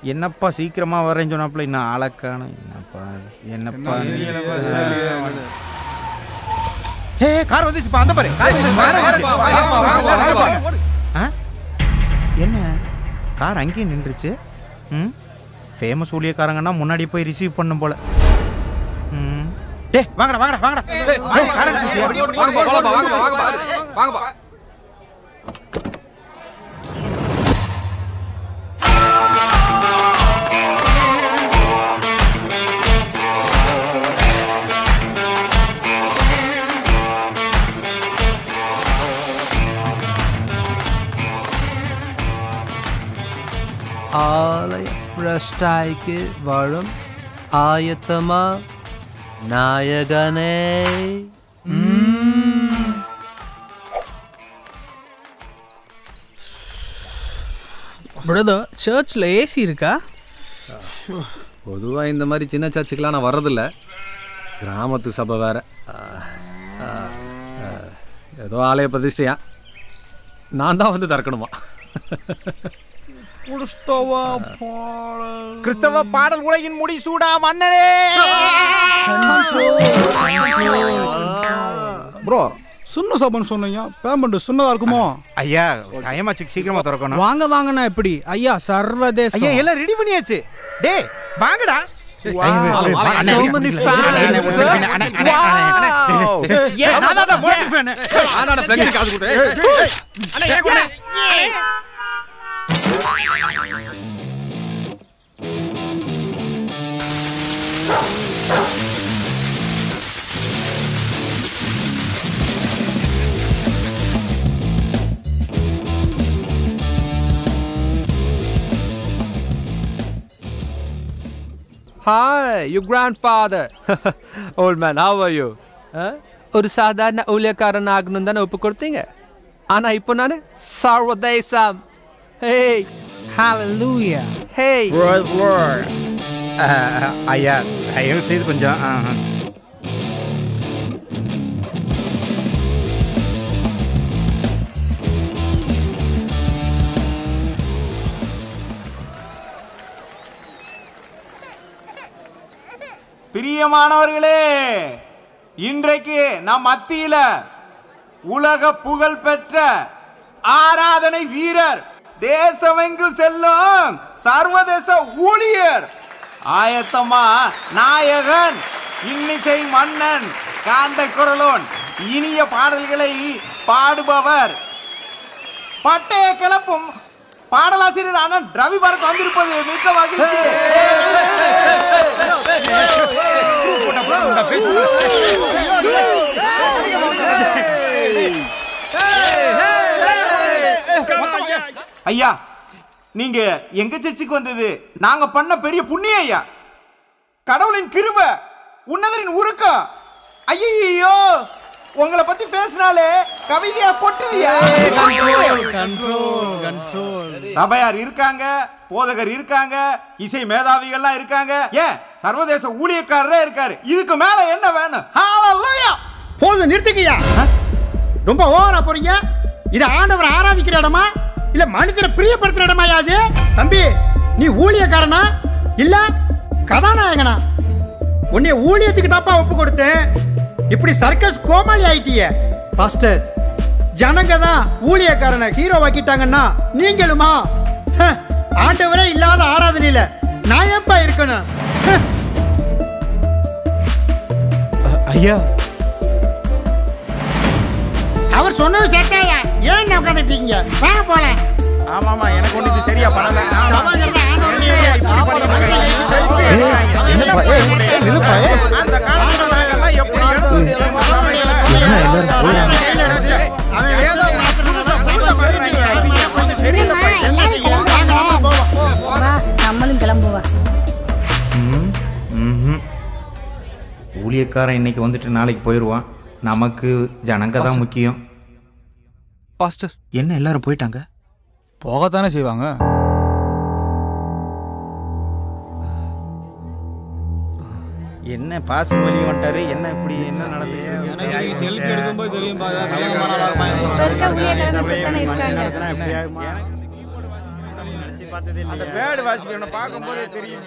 என்னப்பா சீக்கிரமா வரேன்னு சொன்னாப்புல இன்னும் ஆளக்கான என்னப்பா என்னப்பா ஏ கார் வந்துச்சுப்பா அந்த பாரு கார் வந்துச்சு. வாங்க, வாங்க, வாங்க, வாங்க, வாங்க, வாங்க. ஆ? என்ன கார் அங்கேயே நின்றுச்சு ம் ஃபேமஸ் ஊழியக்காரங்கன்னா முன்னாடி போய் ரிசீவ் பண்ணும் போல ம் டே வாங்கடா வாங்கடா வாங்கடா ஏய், காரை நிறுத்தியா? வாங்கப்பா வாங்கப்பா வாங்கப்பா வாங்கப்பா வாங்கப்பா ஆலய பிரஷ்டாய்க்கு வாழும் ஆயத்தமா நாயகனே பிரதர் சர்ச்சில் ஏசி இருக்கா பொதுவாக இந்த மாதிரி சின்ன சர்ச்சுக்கெலாம் நான் வர்றதில்ல கிராமத்து சபை வேற ஆ, ஆ, ஆ, ஏதோ ஆலய பிரதிஷ்டையா நான் தான் வந்து திறக்கணுமா கிறிஸ்தவ பாடல் உலகின் முடிசூடா மன்னனே ப்ரோ சுண்ண சாப்பான்னு சொன்னீங்க பேமெண்ட் சுண்ணதா இருக்குமோ ஐயா டைமாச்சு சீக்கிரமா திறக்கணும் வாங்க வாங்கண்ணா எப்படி ஐயா சர்வதேச ஐயா எல்லாம் ரெடி பண்ணியாச்சு டேய் வாங்கடா ஆனாடா ஃப்ளெக்ஸி காசு கொடு ஏய், ஏய், ஏய். அண்ணா ஏன் கொடு Hi, your grandfather. Old man, how are you? Huh? ஒரு சாதாரண ஊழியக்காரன் ஆகணும் தானே ஒப்பு கொடுத்தீங்க ஆனா இப்போ நான் சர்வதேசம் ஹேய் ஹalleluya ஹேய் ஐயா தயவு செய்து கொஞ்சம் ஆ, ஆ. பிரியமானவர்களே இன்றைக்கு நம் மத்தியில உலக புகழ் பெற்ற ஆராதனை வீரர் தேசமெங்கும் செல்லும் சர்வதேச ஊழியர் ஆயத்தமா நாயகன் இன்னிசை மன்னன் காந்த குரலோன் இனிய பாடல்களை பாடுபவர் பட்டய கிளப்பும் பாடலாசிரியர் அண்ணன் ரவி பரத் வந்திருப்பது மிக்க மகிழ்ச்சி ஐயா நீங்க எங்க சர்ச்சுக்கு வந்தது நாங்க பண்ண பெரிய புண்ணியம் ஐயா கடவுளின் கிருப உன்னதரின் உருக்கம் ஐயோ உங்களை பத்தி பேசினாலே கவிதையா கொட்டுதியா சபையார் இருக்காங்க போதகர் இருக்காங்க இசை மேதாவிகள்லாம் இருக்காங்க ஏன் சர்வதேச ஊழியக்காரரே இருக்காரு இதுக்கு மேல என்ன வேணும் ஹalleluya போதும் நிறுத்துக்கய்யா ரொம்ப ஓவரா போறீங்க இது ஆண்டவர் ஆராதிக்கிற இடமா இல்ல மனுஷரை பிரியப்படுத்துற இடமாயா அது தம்பி நீ ஊழியக்காரனா இல்ல கதாநாயகனா உன்னை ஊழியத்துக்கு தாப்பா ஒப்பு கொடுத்தேன் இப்படி சர்க்கஸ் கோமாளி ஆயிட்டிய பாஸ்டர் ஜனங்க தான் ஊழியக்காரனை ஹீரோ ஆக்கிட்டாங்கன்னா நீங்களுமா ஹ, ஆண்டவரே இல்லாத ஆராதனையில நான் ஏன்பா இருக்கணும் ஹ. ஐயா அவர் சொன்னது செட்டாயா ஏன் உட்காந்துட்டீங்க வாங்க போலாம் ஆமாமா எனக்கு ஒண்ணு இது சரியா பண்ணல ஆமா. சபாங்கிறத ஆண்டவருடைய என்னய்யா இப்படி பண்ணிருக்காங்க? அந்த காலத்துல நாங்கெல்லாம் எப்படி எழுதுவோம் தெரியுமா? அவன் ஏதோ புதுசா புகுந்த மாதிரி இருக்காங்க. இவங்க கொஞ்சம் சரியில்லைப்பா. என்ன செய்ய? வாங்க, வாங்க, போவோம். வா நம்மளும் கிளம்புவா ம்ஹும். ஊழியக்காரன் இன்னைக்கு வந்துட்டு நாளைக்கு போயிடுவான் நமக்கு ஜனங்க தான் முக்கியம் பாஸ்டர் என்ன எல்லாரும் போயிட்டாங்க போகத்தானே செய்வாங்க என்ன பாசம் வெளியே வந்துட்டாரு என்ன இப்படி என்ன நடந்தது செல்ஃபி எடுக்கும்போது தெரியும் இப்ப இருக்க ஊழியக்காரங்க இப்படித்தானே இருக்காங்க பார்த்ததே அந்த இல்லையா பேடு வாசிக்கிறவனை பார்க்கும்போதே தெரியும்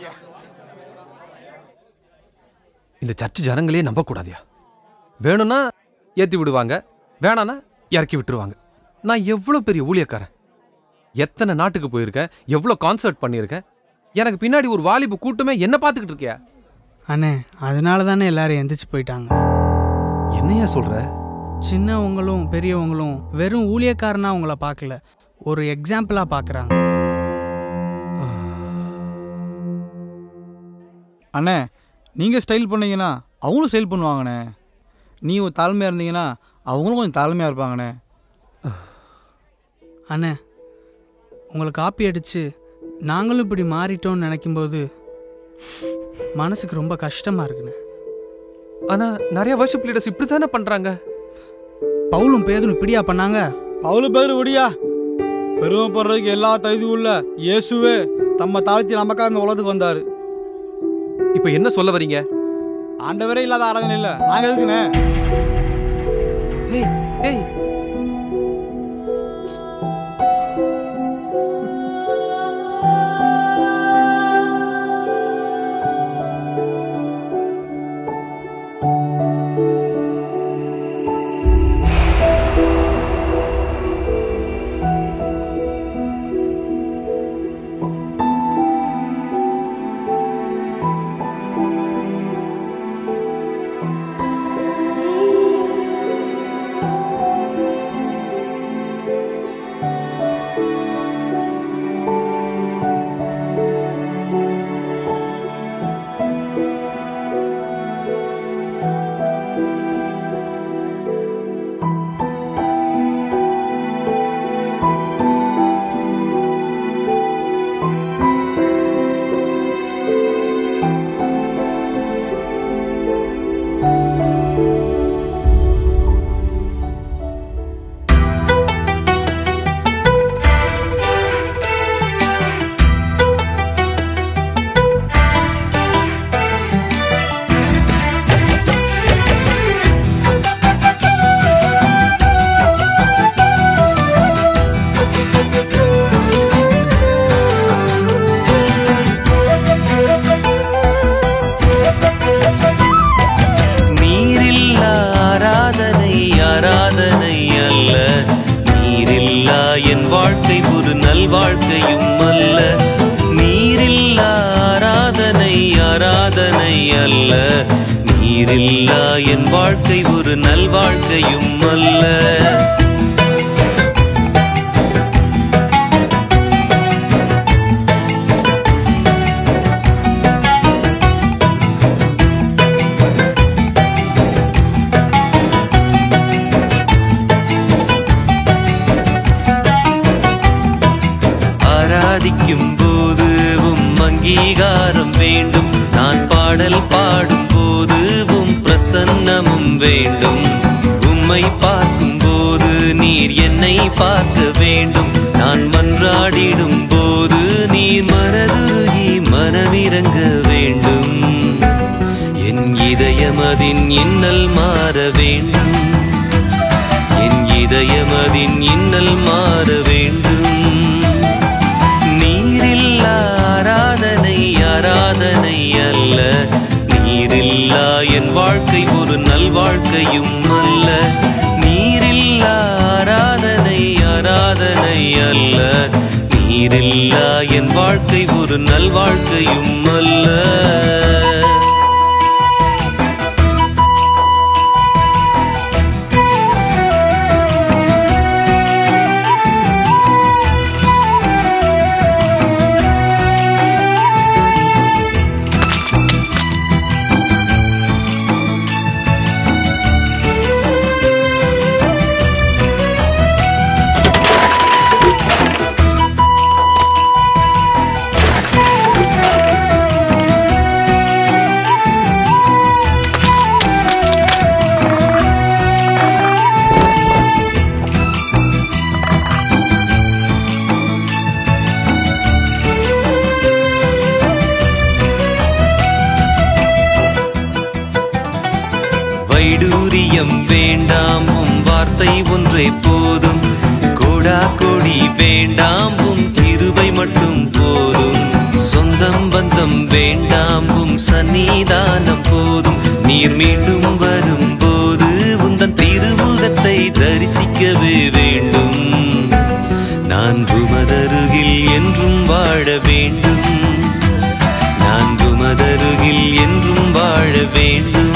இந்த சர்ச் ஜனங்களே நம்பக்கூடாதியா வேணும்னா ஏற்றி விடுவாங்க வேணான்னா இறக்கி விட்டுருவாங்க நான் எவ்வளோ பெரிய ஊழியக்காரன் எத்தனை நாட்டுக்கு போயிருக்கேன் எவ்வளோ கான்சர்ட் பண்ணியிருக்கேன் எனக்கு பின்னாடி ஒரு வாலிபு கூட்டமே என்ன பார்த்துக்கிட்டு இருக்கியா அண்ணே அதனால தானே எல்லாரும் எந்திரிச்சு போயிட்டாங்க என்னையா சொல்ற சின்னவங்களும் பெரியவங்களும் வெறும் ஊழியக்காரனா உங்களை பார்க்கல ஒரு எக்ஸாம்பிளா பார்க்கறாங்க அண்ணே நீங்கள் ஸ்டைல் பண்ணீங்கன்னா அவங்களும் ஸ்டைல் பண்ணுவாங்கண்ணே நீ ஒரு தாழ்மையாக இருந்தீங்கன்னா அவங்களும் கொஞ்சம் தாழ்மையாக இருப்பாங்கண்ணே அண்ணே உங்களை காப்பி அடிச்சு நாங்களும் இப்படி மாறிட்டோம்னு நினைக்கும்போது மனசுக்கு ரொம்ப கஷ்டமா இருக்குண்ணே ஆனா நிறைய வர்ஷிப் லீடர்ஸ் இப்படி தானே பண்றாங்க பவுலும் பேதும் இப்படியா பண்ணாங்க பவுலு பேர் விடியா பெருமைப்படுறதுக்கு எல்லா தகுதி உள்ள இயேசுவே தம்ம தாழ்த்தி நமக்காக இந்த உலகத்துக்கு வந்தார் இப்போ என்ன சொல்ல வரீங்க ஆண்டவரே இல்லாத ஆராதனை இல்லை நாங்கள் எதுக்குண்ணே ஏய் ஏய் நீரில்லா ஆராதனை ஆராதனை அல்ல நீரில்லா என் வாழ்க்கை ஒரு நல்வாழ்க்கையும் அல்ல நீரில்லா ஆராதனை ஆராதனை அல்ல நீரில்லா என் வாழ்க்கை ஒரு நல்வாழ்க்கையும் அல்ல ஆராதிக்கும் போது உம் அங்கீகாரம் வேண்டும் நான் பாடல் பாடும் போது உம் பிரசன்னமும் வேண்டும் உம்மை பார்க்கும் போது நீர் என்னை பார்க்க வேண்டும் நான் மன்றாடிடும் போது நீர் மனதுருகி மனமிறங்க வேண்டும் என் இதயமதின் இன்னல் மாற வேண்டும் என் இதயமதின் இன்னல் மாற வேண்டும் நீரில்லா ஆராதனை ஆராதனை அல்ல நீரில்லா என் வாழ்க்கை ஒரு நல்வாழ்க்கையும் அல்ல நீரில்லா ஆராதனை ஆராதனை அல்ல நீரில்லா என் வாழ்க்கை ஒரு நல்வாழ்க்கையும் அல்ல வைடூரியம் வேண்டாம் உம் வார்த்தை ஒன்றே போதும் கோடா கொடி வேண்டாம் உம் கிருபை கிருபை மட்டும் போதும் சொந்தம் பந்தம் வேண்டாம் உம் சன்னிதானம் போதும் நீர் மீண்டும் வரும்போது உந்தன் திருமுகத்தை தரிசிக்கவே வேண்டும் நான் உமதருகில் என்றும் வாழ வேண்டும் நான் உமதருகில் என்றும் வாழ வேண்டும்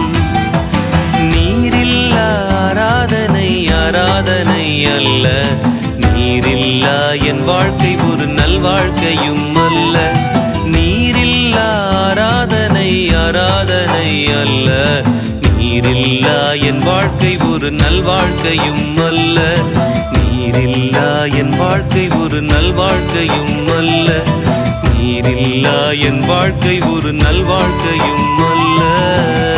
நீரில்லா ஆராதனை ஆராதனை அல்ல நீரில்லா என் வாழ்க்கை ஒரு நல்வாழ்க்கையும் அல்ல நீரில்லா ஆராதனை ஆராதனை அல்ல நீரில்லா என் வாழ்க்கை ஒரு நல்வாழ்க்கையும் அல்ல நீரில்லா என் வாழ்க்கை ஒரு நல்வாழ்க்கையும் அல்ல நீரில்லா என் வாழ்க்கை ஒரு நல்வாழ்க்கையும் அல்ல